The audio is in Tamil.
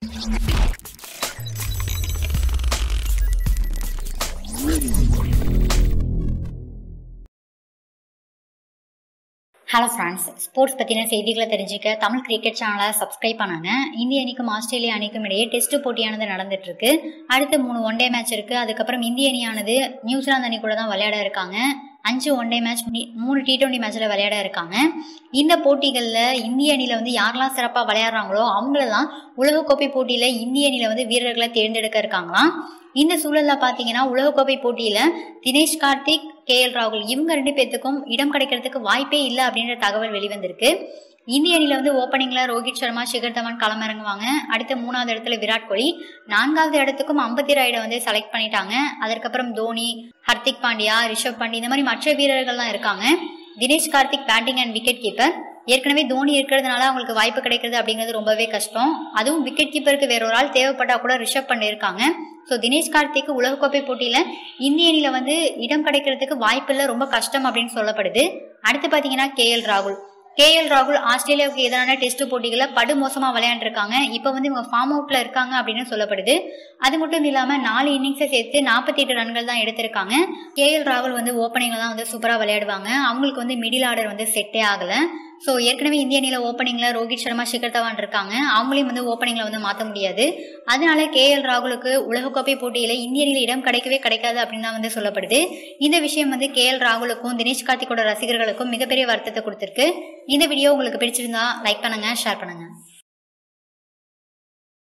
ஹலோ ஃப்ரெண்ட்ஸ் ஸ்போர்ட்ஸ் பற்றின செய்திகளை தெரிஞ்சுக்க தமிழ் கிரிக்கெட் சேனலை சப்ஸ்கிரைப் பண்ணாங்க இந்திய அணிக்கும் ஆஸ்திரேலியா அணிக்கும் இடையே டெஸ்ட் போட்டியானது நடந்துட்டு இருக்கு அடுத்து மூணு ஒன் டே மேட்ச் இருக்கு அதுக்கப்புறம் இந்திய அணியானது நியூசிலாந்து அணி கூட தான் விளையாட இருக்காங்க அஞ்சு ஒன் டே மேட்ச் மூணு டி டுவெண்ட்டி மேட்ச்சில் விளையாட இருக்காங்க இந்த போட்டிகளில் இந்திய அணியில் வந்து யாரெல்லாம் சிறப்பாக விளையாடுறாங்களோ அவங்களெல்லாம் உலகக்கோப்பை போட்டியில் இந்திய அணியில் வந்து வீரர்களை தேர்ந்தெடுக்க இருக்காங்களாம் இந்த சூழலில் பார்த்தீங்கன்னா உலகக்கோப்பை போட்டியில் தினேஷ் கார்த்திக் கே எல் ராகுல் இவங்க ரெண்டு பேர்த்துக்கும் இடம் கிடைக்கிறதுக்கு வாய்ப்பே இல்லை அப்படின்ற தகவல் வெளிவந்திருக்கு இந்திய அணியில் வந்து ஓப்பனிங்கில் ரோஹித் சர்மா சிகர் தவான் களமிறங்குவாங்க அடுத்து மூணாவது இடத்துல விராட் கோலி நான்காவது இடத்துக்கும் அம்பத்தி ராய்டை வந்து செலக்ட் பண்ணிட்டாங்க அதற்கப்புறம் தோனி ஹர்திக் பாண்டியா ரிஷப் பாண்டி இந்த மாதிரி மற்ற வீரர்கள்லாம் இருக்காங்க Dinesh Karthik batting and wicket keeper ஏற்கனவே தோனி இருக்கிறதுனால அவங்களுக்கு வாய்ப்பு கிடைக்கிறது அப்படிங்கிறது ரொம்பவே கஷ்டம் அதுவும் விக்கெட் கீப்பருக்கு வேற ஒரு ஆள் தேவைப்பட்டா கூட ரிஷப் பண்ணி இருக்காங்க ஸோ தினேஷ் கார்த்திக்கு உலகக்கோப்பை போட்டியில் இந்திய அணியில் வந்து இடம் கிடைக்கிறதுக்கு வாய்ப்பு இல்லை ரொம்ப கஷ்டம் அப்படின்னு சொல்லப்படுது அடுத்து பார்த்தீங்கன்னா கே எல் ராகுல் கே எல் ராகுல் ஆஸ்திரேலியாவுக்கு எதிரான டெஸ்ட் போட்டிகளில் படு மோசமாக விளையாண்டுருக்காங்க இப்போ வந்து இவங்க ஃபார்ம் அவுட்டில் இருக்காங்க அப்படின்னு சொல்லப்படுது அது மட்டும் இல்லாமல் நாலு இன்னிங்ஸை சேர்த்து நாற்பத்தி எட்டு ரன்கள் தான் எடுத்திருக்காங்க கே எல் ராகுல் வந்து ஓப்பனிங்கில் தான் வந்து சூப்பராக விளையாடுவாங்க அவங்களுக்கு வந்து மிடில் ஆர்டர் வந்து செட்டே ஆகலை ஸோ ஏற்கனவே இந்திய அணியில் ஓப்பனிங்கில் ரோஹித் சர்மா சிகர் தவான் இருக்காங்க அவங்களையும் வந்து ஓப்பனிங்கில் வந்து மாற்ற முடியாது அதனால கே எல் ராகுலுக்கு உலகக்கோப்பை போட்டியில் இந்திய அணியில் இடம் கிடைக்கவே கிடைக்காது அப்படின்னு தான் வந்து சொல்லப்படுது இந்த விஷயம் வந்து கே எல் ராகுலுக்கும் தினேஷ் கார்த்திகோட ரசிகர்களுக்கும் மிகப்பெரிய வருத்தத்தை கொடுத்துருக்கு இந்த வீடியோ உங்களுக்கு பிடிச்சிருந்தா லைக் பண்ணுங்க ஷேர் பண்ணுங்க